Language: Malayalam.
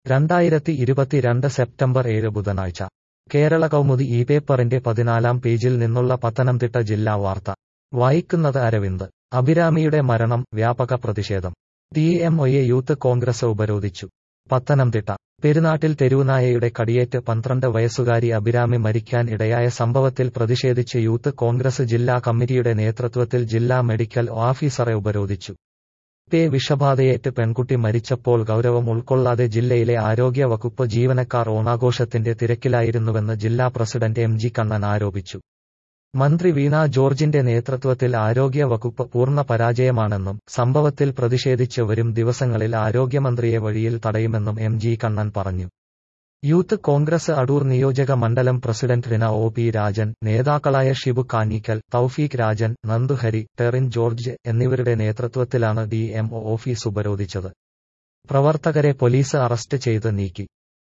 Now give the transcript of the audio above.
രണ്ടായിരത്തി ഇരുപത്തിരണ്ട് സെപ്റ്റംബർ ഏഴ് ബുധനാഴ്ച കേരള കൗമുദി ഈ പേപ്പറിന്റെ പതിനാലാം പേജിൽ നിന്നുള്ള പത്തനംതിട്ട ജില്ലാ വാർത്ത വായിക്കുന്നത് അരവിന്ദ് അഭിരാമിയുടെ മരണം വ്യാപക പ്രതിഷേധം ടി എം ഒയെ യൂത്ത് കോൺഗ്രസ് ഉപരോധിച്ചു പത്തനംതിട്ട പെരുന്നാട്ടിൽ തെരുവുനായയുടെ കടിയേറ്റ് പന്ത്രണ്ട് വയസ്സുകാരി അഭിരാമി മരിക്കാൻ ഇടയായ സംഭവത്തിൽ പ്രതിഷേധിച്ച് യൂത്ത് കോൺഗ്രസ് ജില്ലാ കമ്മിറ്റിയുടെ നേതൃത്വത്തിൽ ജില്ലാ മെഡിക്കൽ ഓഫീസറെ ഉപരോധിച്ചു പേ വിഷബാധയേറ്റ് പെൺകുട്ടി മരിച്ചപ്പോൾ ഗൗരവം ഉൾക്കൊള്ളാതെ ജില്ലയിലെ ആരോഗ്യ വകുപ്പ് ജീവനക്കാർ ഓണാഘോഷത്തിന്റെ തിരക്കിലായിരുന്നുവെന്ന് ജില്ലാ പ്രസിഡന്റ് എം ജി കണ്ണൻ ആരോപിച്ചു മന്ത്രി വീണ ജോർജിന്റെ നേതൃത്വത്തിൽ ആരോഗ്യ വകുപ്പ് പൂർണ്ണ പരാജയമാണെന്നും സംഭവത്തിൽ പ്രതിഷേധിച്ച് വരും ദിവസങ്ങളിൽ ആരോഗ്യമന്ത്രിയെ വഴിയിൽ തടയുമെന്നും എം ജി കണ്ണൻ പറഞ്ഞു യൂത്ത് കോൺഗ്രസ് അടൂർ നിയോജക മണ്ഡലം president Rina O P Rajan നേതാക്കളായ ഷിബു കാഞ്ഞിക്കൽ തൌഫീഖ് രാജൻ നന്ദുഹരി ടെറിൻ ജോർജ് എന്നിവരുടെ നേതൃത്വത്തിലാണ് ഡി എം ഒ ഓഫീസ് ഉപരോധിച്ചത് പ്രവർത്തകരെ പോലീസ് അറസ്റ്റ് ചെയ്ത് നീക്കി